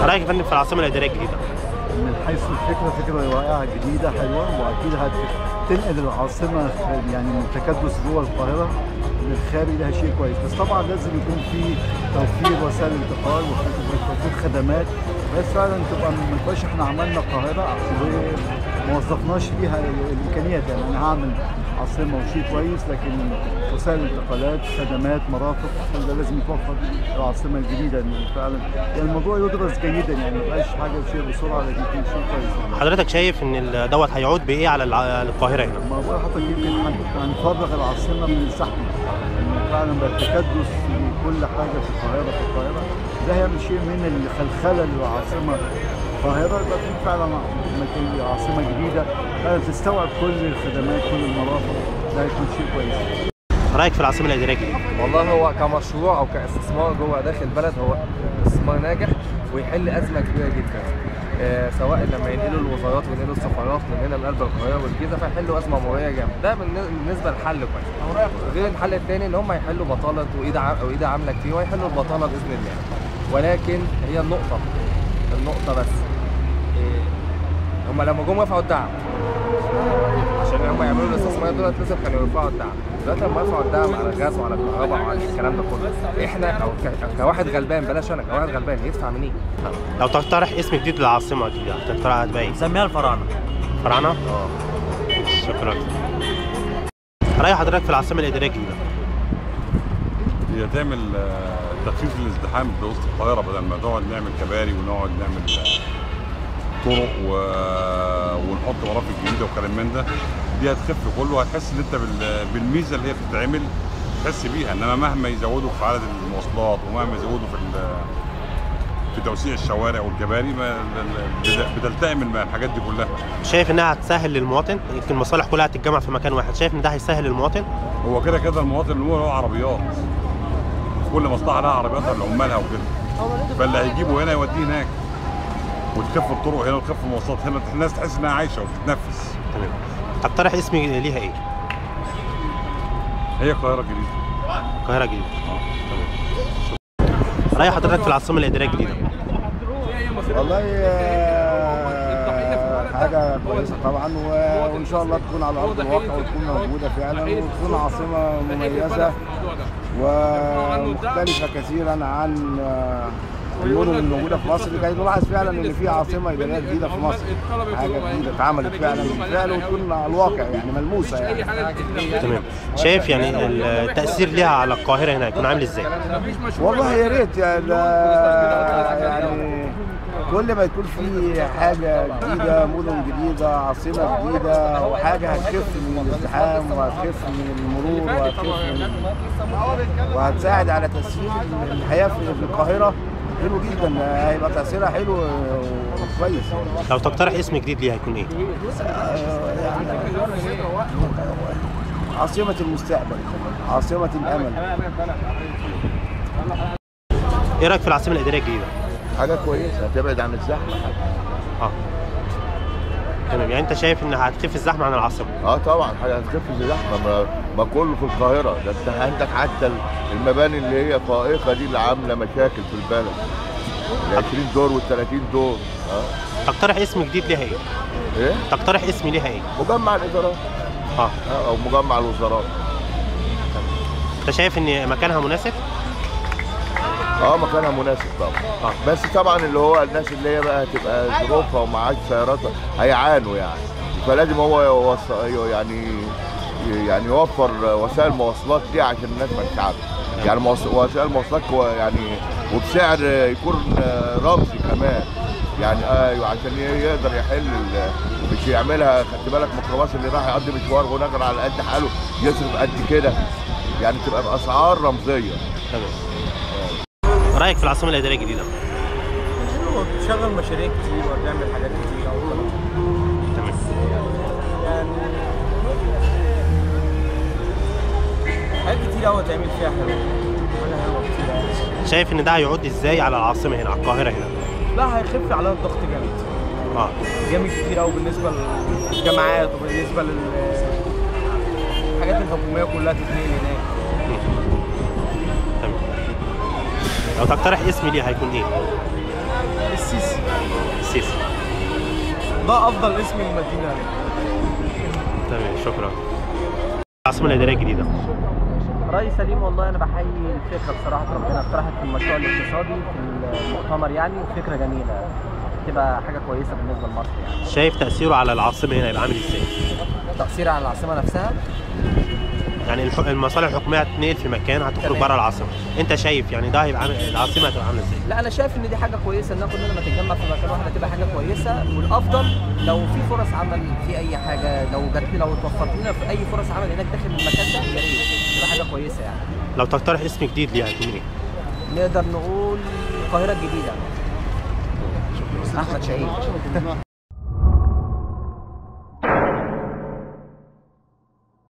رايك يا فندم في العاصمه الاداريه الجديده من حيث الفكره فكره رائعه جديده حلوه واكيد هتنقل العاصمه يعني من تكدس جوه القاهره للخارج ده شيء كويس بس طبعا لازم يكون في توفير وسائل انتقال وتوفير خدمات بس فعلا تبقى ما يبقاش احنا عملنا القاهره وما وظفناش فيها الامكانيات يعني انا هعمل عاصمه وشيء كويس لكن وسائل انتقالات خدمات مرافق كل ده لازم يتوفر في العاصمه الجديده إن فعلا يعني الموضوع يدرس جيدا يعني ما يبقاش حاجه شيء بسرعه لكن يكون شيء كويس حضرتك شايف ان ال- دوت هيعود بايه على الع- القاهره هنا ما بقول لحضرتك يمكن هن- هنفرغ العاصمه من الزحمه إن فعلا بقى التكدس كل حاجه في القاهره في القاهره ده هيعمل شيء من الخلخله للعاصمه القاهره يبقى في فعلا مكان- عاصمه جديده فعلا تستوعب كل الخدمات كل المرافق ده هيكون شيء كويس رايك في العاصمه الاداريه الجديده والله هو كمشروع او كاستثمار جوه داخل البلد هو استثمار ناجح ويحل ازمه كبيره جدا آه، سواء لما ينقلوا الوزارات وينقلوا السفارات من هنا لقلب القاهره والجيزه فيحلوا ازمه مروريه جامد ده بالن- بالنسبه للحل كويس غير الحل الثاني ان هم يحلوا بطاله وايد ع- وايد عامله كتير ويحلوا البطاله باذن الله ولكن هي النقطه النقطه بس إيه، هم لما جم رفعوا الدعم عشان هم يعملوا الاستثمارات دولت لازم كانوا يرفعوا الدعم دلوقتي لما يرفعوا الدعم على الغاز وعلى الكهرباء وعلى الكلام ده كله احنا او ك- كواحد غلبان بلاش انا كواحد غلبان هيدفع منين؟ لو تقترح اسم جديد للعاصمه الجديده هتقترح هتبقى ايه نسميها الفراعنه فراعنه اه شكرا راي حضرتك في العاصمه الاداريه الجديده هي تعمل آه، تخفيف الازدحام في وسط القاهره بدل ما نقعد نعمل كباري ونقعد نعمل آه، طرق و... ونحط مرافق جديده وكلام من ده دي هتخف كله هتحس ان انت بال... بالميزه اللي هي بتتعمل تحس بيها انما مهما يزودوا في عدد المواصلات ومهما يزودوا في ال... في توسيع الشوارع والكباري ما بت- بتلتئم الم- الحاجات دي كلها شايف انها هتسهل للمواطن يمكن المصالح كلها هتتجمع في مكان واحد شايف ان ده هيسهل للمواطن هو كده كده المواطن اللي هو له عربيات كل مصلحه لها عربياتها لعمالها وكده فاللي هيجيبه هنا يوديه هناك وتخف الطرق هنا وتخف المواصلات هنا الناس تحس انها عايشه وبتتنفس تمام تقترح اسم ليها ايه هي القاهره الجديده القاهره الجديده راي حضرتك في العاصمه الاداريه الجديده والله آه، حاجة كويسة طبعا و- وإن شاء الله تكون على أرض الواقع وتكون موجودة فعلا وتكون عاصمة مميزة ومختلفة كثيرا عن آه، المدن الموجودة في مصر كي نلاحظ فعلا إن في عاصمة إدارية جديدة في مصر حاجة جديدة اتعملت فعلا بالفعل وتكون على الواقع يعني ملموسة يعني تمام شايف يعني التاثير ليها على القاهره هنا هيكون عامل ازاي والله يا ريت يعني يعني كل ما يكون في حاجة جديدة مدن جديدة عاصمة جديدة وحاجة هتخف من الازدحام وهتخف من المرور وهتخف من وهتساعد على تسهيل الحياة في في القاهرة حلو جدا هيبقى تأثيرها حلو وكويس لو تقترح اسم جديد ليها هيكون ايه يعني عاصمة المستقبل عاصمة الأمل ايه رايك في العاصمه الاداريه الجديده حاجه كويسه هتبعد عن الزحمه اه تمام يعني انت شايف ان هتخف الزحمه عن العاصمه اه طبعا حاجه هتخف الزحمه ما, ما كله في القاهره ده انت عندك حتى المباني اللي هي فائقه دي اللي عامله مشاكل في البلد ال 20 دور وال 30 دور اه تقترح اسم جديد ليها ايه ايه تقترح اسم ليها ايه مجمع الادارات اه آه او مجمع الوزارات انت شايف ان مكانها مناسب اه مكانها مناسب طبعا آه. بس طبعا اللي هو الناس اللي هي بقى هتبقى ظروفها ومعاش سياراتها هيعانوا يعني فلازم هو يوص... يعني يعني يوفر وسائل مواصلات دي عشان الناس ما تتعبش يعني موص- وسائل مواصلات كو- يعني وبسعر يكون رمزي كمان يعني ايوه عشان ي- يقدر يحل ال- مش يعملها خدت بالك ميكروباص اللي راح يقضي مشوار ونقل على قد حاله يصرف قد كده يعني تبقى باسعار رمزيه تمام رايك في العاصمه الاداريه الجديده بتشغل مشاريع كتير وبتعمل حاجات كتير تمام يعني حاجات كتير قوي تعمل فيها حلوه حاجه حلوه كتير يعني شايف ان ده هيعود ازاي على العاصمه هنا على القاهره هنا لا هيخف عليها الضغط جامد اه جامد كتير قوي بالنسبه للجامعات وبالنسبه لل الحاجات الحكوميه كلها تتنقل هناك تمام لو تقترح اسم ليها هيكون ايه السيسي السيسي ده افضل اسم المدينه تمام شكرا العاصمه الاداريه الجديده رأي سليم والله أنا بحيي الفكرة بصراحة ربنا اقترحت في المشروع الاقتصادي في المؤتمر يعني وفكرة جميلة تبقى حاجة كويسة بالنسبة لمصر يعني شايف تاثيره على العاصمه هنا يبقى عامل ازاي تأثير على العاصمة نفسها يعني الح- المصالح الحكوميه هتتنقل في مكان هتخرج تمام. بره العاصمه انت شايف يعني ده هيبقى عامل العاصمه هتبقى عامله ازاي لا أنا شايف إن دي حاجة كويسة إن كلنا لما تتجمع في مكان واحد هتبقى حاجة كويسة والأفضل لو في فرص عمل في أي حاجة لو جات لو اتوفرت لنا في أي فرص عمل هناك داخل المكان ده يا ريت تبقى حاجة كويسة يعني لو تقترح اسم جديد ليها هيكون ايه نقدر نقول القاهرة الجديدة أحمد شهيد